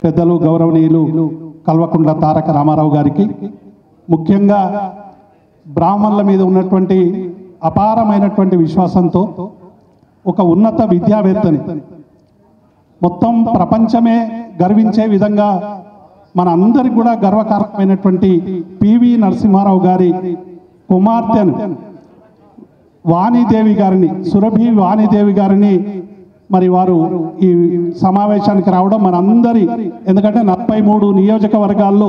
పెద్దలు గౌరవనీయులు కల్వకుంట్ల తారక రామారావు గారికి ముఖ్యంగా బ్రాహ్మణుల మీద ఉన్నటువంటి అపారమైనటువంటి విశ్వాసంతో ఒక ఉన్నత విద్యావేత్తని మొత్తం ప్రపంచమే గర్వించే విధంగా మన అందరికి కూడా గర్వకారకమైనటువంటి పివి నరసింహారావు గారి కుమార్తెను వాణిదేవి గారిని సురభి వాణిదేవి గారిని మరి వారు ఈ సమావేశానికి రావడం మనందరి ఎందుకంటే నలభై మూడు నియోజకవర్గాల్లో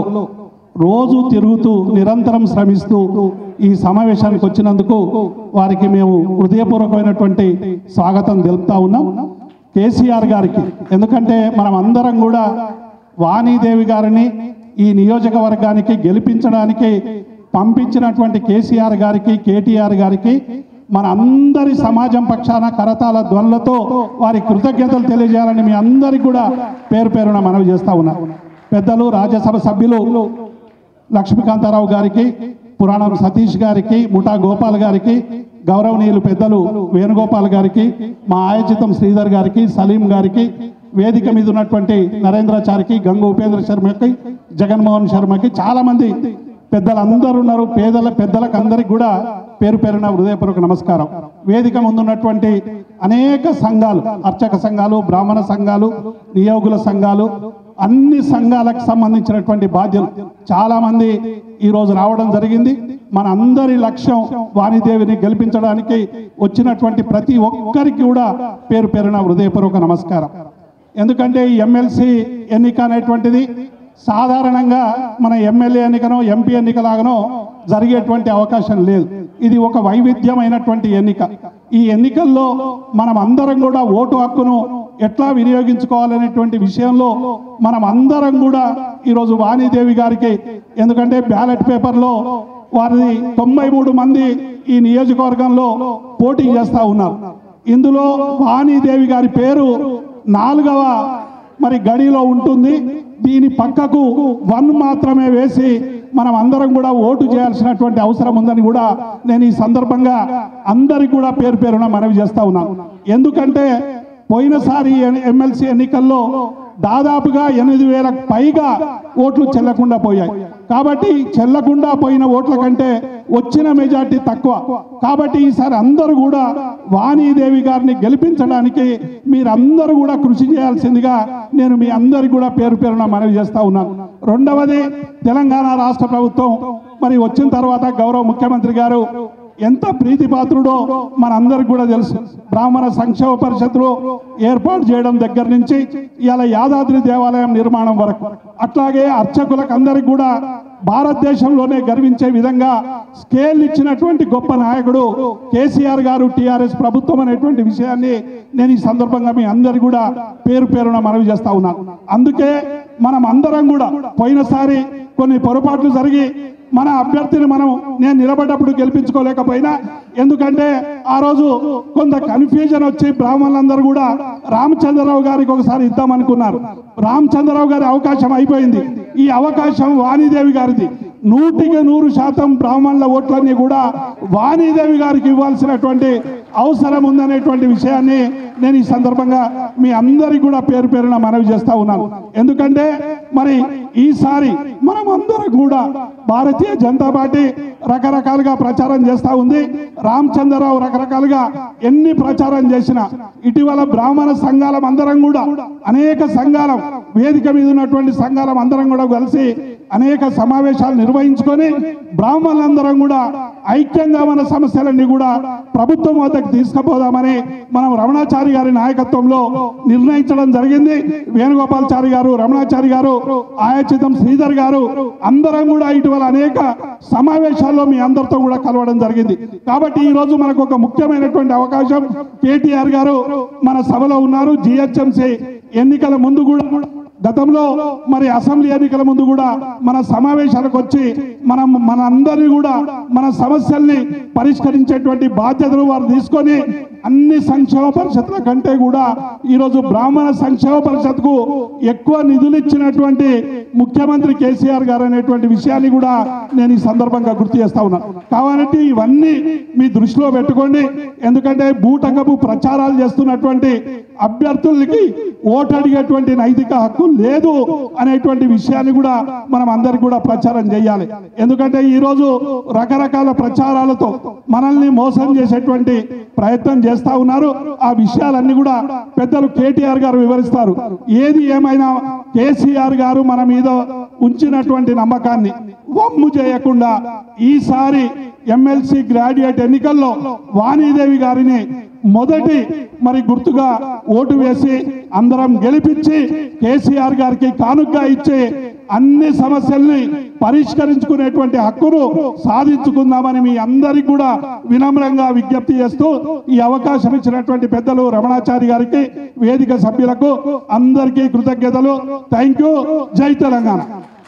రోజు తిరుగుతూ నిరంతరం శ్రమిస్తూ ఈ సమావేశానికి వచ్చినందుకు వారికి మేము హృదయపూర్వకమైనటువంటి స్వాగతం తెలుపుతా ఉన్నాం కేసీఆర్ గారికి ఎందుకంటే మనం అందరం కూడా వాణిదేవి గారిని ఈ నియోజకవర్గానికి గెలిపించడానికి పంపించినటువంటి కేసీఆర్ గారికి కేటీఆర్ గారికి మన అందరి సమాజం పక్షాన కరతాల ధ్వనులతో వారి కృతజ్ఞతలు తెలియజేయాలని మీ అందరికి కూడా పేరు పేరున మనవి చేస్తా ఉన్నా పెద్దలు రాజ్యసభ సభ్యులు లక్ష్మీకాంతారావు గారికి పురాణం సతీష్ గారికి ముఠా గోపాల్ గారికి గౌరవనీయులు పెద్దలు వేణుగోపాల్ గారికి మా ఆయోజితం శ్రీధర్ గారికి సలీం గారికి వేదిక మీద ఉన్నటువంటి నరేంద్రాచారికి గంగు ఉపేంద్ర శర్మకి జగన్మోహన్ శర్మకి చాలా మంది పెద్దలు అందరూ ఉన్నారు పేదల పెద్దలకు అందరికి కూడా పేరు పేరున హృదయపూర్వక నమస్కారం వేదిక ముందున్నటువంటి అనేక సంఘాలు అర్చక సంఘాలు బ్రాహ్మణ సంఘాలు నియోగుల సంఘాలు అన్ని సంఘాలకు సంబంధించినటువంటి బాధ్యులు చాలా మంది ఈ రోజు రావడం జరిగింది మన అందరి లక్ష్యం వాణిదేవిని గెలిపించడానికి వచ్చినటువంటి ప్రతి ఒక్కరికి కూడా పేరు పేరున హృదయపూర్వక నమస్కారం ఎందుకంటే ఈ ఎమ్మెల్సీ ఎన్నిక అనేటువంటిది సాధారణంగా మన ఎమ్మెల్యే ఎన్నికనో ఎంపీ ఎన్నికలాగనో జరిగేటువంటి అవకాశం లేదు ఇది ఒక వైవిధ్యమైనటువంటి ఎన్నిక ఈ ఎన్నికల్లో మనం అందరం కూడా ఓటు హక్కును ఎట్లా వినియోగించుకోవాలనేటువంటి విషయంలో మనం అందరం కూడా ఈరోజు వాణిదేవి గారికి ఎందుకంటే బ్యాలెట్ పేపర్లో వారిది తొంభై మూడు మంది ఈ నియోజకవర్గంలో పోటీ చేస్తూ ఉన్నారు ఇందులో వాణిదేవి గారి పేరు నాలుగవ మరి గడిలో ఉంటుంది దీని పక్కకు వన్ మాత్రమే వేసి మనం అందరం కూడా ఓటు చేయాల్సినటువంటి అవసరం ఉందని కూడా నేను ఈ సందర్భంగా అందరికి కూడా పేరు పేరున మనవి చేస్తా ఉన్నాను ఎందుకంటే పోయినసారి ఎమ్మెల్సీ ఎన్నికల్లో దాదాపుగా ఎనిమిది వేలకు పైగా ఓట్లు చెల్లకుండా పోయాయి కాబట్టి చెల్లకుండా పోయిన ఓట్ల కంటే వచ్చిన మెజార్టీ తక్కువ కాబట్టి ఈసారి అందరూ కూడా వాణీదేవి గారిని గెలిపించడానికి మీరందరూ కూడా కృషి చేయాల్సిందిగా నేను మీ అందరికి కూడా పేరు పేరున మనవి చేస్తా ఉన్నాను రెండవది తెలంగాణ రాష్ట్ర ప్రభుత్వం మరి వచ్చిన తర్వాత గౌరవ ముఖ్యమంత్రి గారు ఎంత ప్రీతిపాత్రుడో మనందరికి కూడా తెలుసు బ్రాహ్మణ సంక్షేమ పరిషత్తులో ఏర్పాటు చేయడం దగ్గర నుంచి ఇలా యాదాద్రి దేవాలయం నిర్మాణం వరకు అట్లాగే అర్చకులకు అందరికి కూడా భారతదేశంలోనే గర్వించే విధంగా స్కేల్ ఇచ్చినటువంటి గొప్ప నాయకుడు కేసీఆర్ గారు టిఆర్ఎస్ ప్రభుత్వం అనేటువంటి విషయాన్ని నేను ఈ సందర్భంగా మీ అందరి కూడా పేరు పేరున మనవి చేస్తా ఉన్నాను అందుకే మనం అందరం కూడా పోయినసారి కొన్ని పొరపాట్లు జరిగి మన అభ్యర్థిని మనం నేను నిలబడ్డప్పుడు గెలిపించుకోలేకపోయినా ఎందుకంటే ఆ రోజు కొంత కన్ఫ్యూజన్ వచ్చి బ్రాహ్మణులందరూ కూడా రామచంద్రరావు గారికి ఒకసారి ఇద్దామనుకున్నారు రామచంద్రరావు గారి అవకాశం అయిపోయింది ఈ అవకాశం వాణిదేవి గారిది నూటికి నూరు శాతం బ్రాహ్మణుల ఓట్లన్నీ కూడా వాణిదేవి గారికి ఇవ్వాల్సినటువంటి అవసరం ఉందనేటువంటి విషయాన్ని నేను ఈ సందర్భంగా మీ అందరికి కూడా పేరు పేరున మనవి చేస్తా ఉన్నాను ఎందుకంటే మరి ఈసారి మనం అందరం కూడా భారతీయ జనతా పార్టీ రకరకాలుగా ప్రచారం చేస్తా ఉంది రామచంద్రరావు రకరకాలుగా ఎన్ని ప్రచారం చేసినా ఇటీవల బ్రాహ్మణ సంఘాలం అందరం కూడా అనేక సంఘాలం వేదిక మీద ఉన్నటువంటి సంఘాలం అందరం కూడా కలిసి అనేక సమావేశాలు నిర్వహించుకొని బ్రాహ్మణులందరం కూడా ఐక్యంగా మన సమస్యలన్నీ కూడా ప్రభుత్వం వద్దకు తీసుకుపోదామని మనం రమణాచారి గారి నాయకత్వంలో నిర్ణయించడం జరిగింది వేణుగోపాల్చారి గారు రమణాచారి గారు ఆయాచితం శ్రీధర్ గారు అందరం కూడా ఇటీవల అనేక సమావేశాల్లో మీ అందరితో కూడా కలవడం జరిగింది కాబట్టి ఈ రోజు మనకు ఒక ముఖ్యమైనటువంటి అవకాశం కేటీఆర్ గారు మన సభలో ఉన్నారు జిహెచ్ఎంసీ ఎన్నికల ముందు కూడా గతంలో మరి అసెంబ్లీ ఎన్నికల ముందు కూడా మన సమావేశాలకు వచ్చి మనం మన అందరినీ కూడా మన సమస్యల్ని పరిష్కరించేటువంటి బాధ్యతలు వారు తీసుకొని అన్ని సంక్షేమ పరిషత్ల కంటే కూడా ఈరోజు బ్రాహ్మణ సంక్షేమ పరిషత్కు ఎక్కువ నిధులు ఇచ్చినటువంటి ముఖ్యమంత్రి కేసీఆర్ గారు అనేటువంటి విషయాన్ని కూడా నేను ఈ సందర్భంగా గుర్తు చేస్తా ఉన్నాను కాబట్టి ఇవన్నీ మీ దృష్టిలో పెట్టుకోండి ఎందుకంటే బూటకపు ప్రచారాలు చేస్తున్నటువంటి అభ్యర్థులకి ఓటు అడిగేటువంటి నైతిక హక్కు లేదు అనేటువంటి విషయాన్ని కూడా మనం అందరికి కూడా ప్రచారం చేయాలి ఎందుకంటే ఈరోజు రకరకాల ప్రచారాలతో మనల్ని మోసం చేసేటువంటి ప్రయత్నం చేస్తా ఉన్నారు ఆ విషయాలన్నీ కూడా పెద్దలు కేటీఆర్ గారు వివరిస్తారు ఏది ఏమైనా కేసీఆర్ గారు మన మీద ఉంచినటువంటి నమ్మకాన్ని వమ్ము చేయకుండా ఈసారి ఎమ్మెల్సీ గ్రాడ్యుయేట్ ఎన్నికల్లో వాణీదేవి గారిని మొదటి మరి గుర్తుగా ఓటు వేసి అందరం గెలిపించి కేసీఆర్ గారికి కానుగ్గా ఇచ్చి అన్ని సమస్యల్ని పరిష్కరించుకునేటువంటి హక్కును సాధించుకుందామని మీ అందరికి కూడా వినమ్రంగా విజ్ఞప్తి చేస్తూ ఈ అవకాశం ఇచ్చినటువంటి పెద్దలు రమణాచారి గారికి వేదిక సభ్యులకు అందరికీ కృతజ్ఞతలు థ్యాంక్ యూ జై తెలంగాణ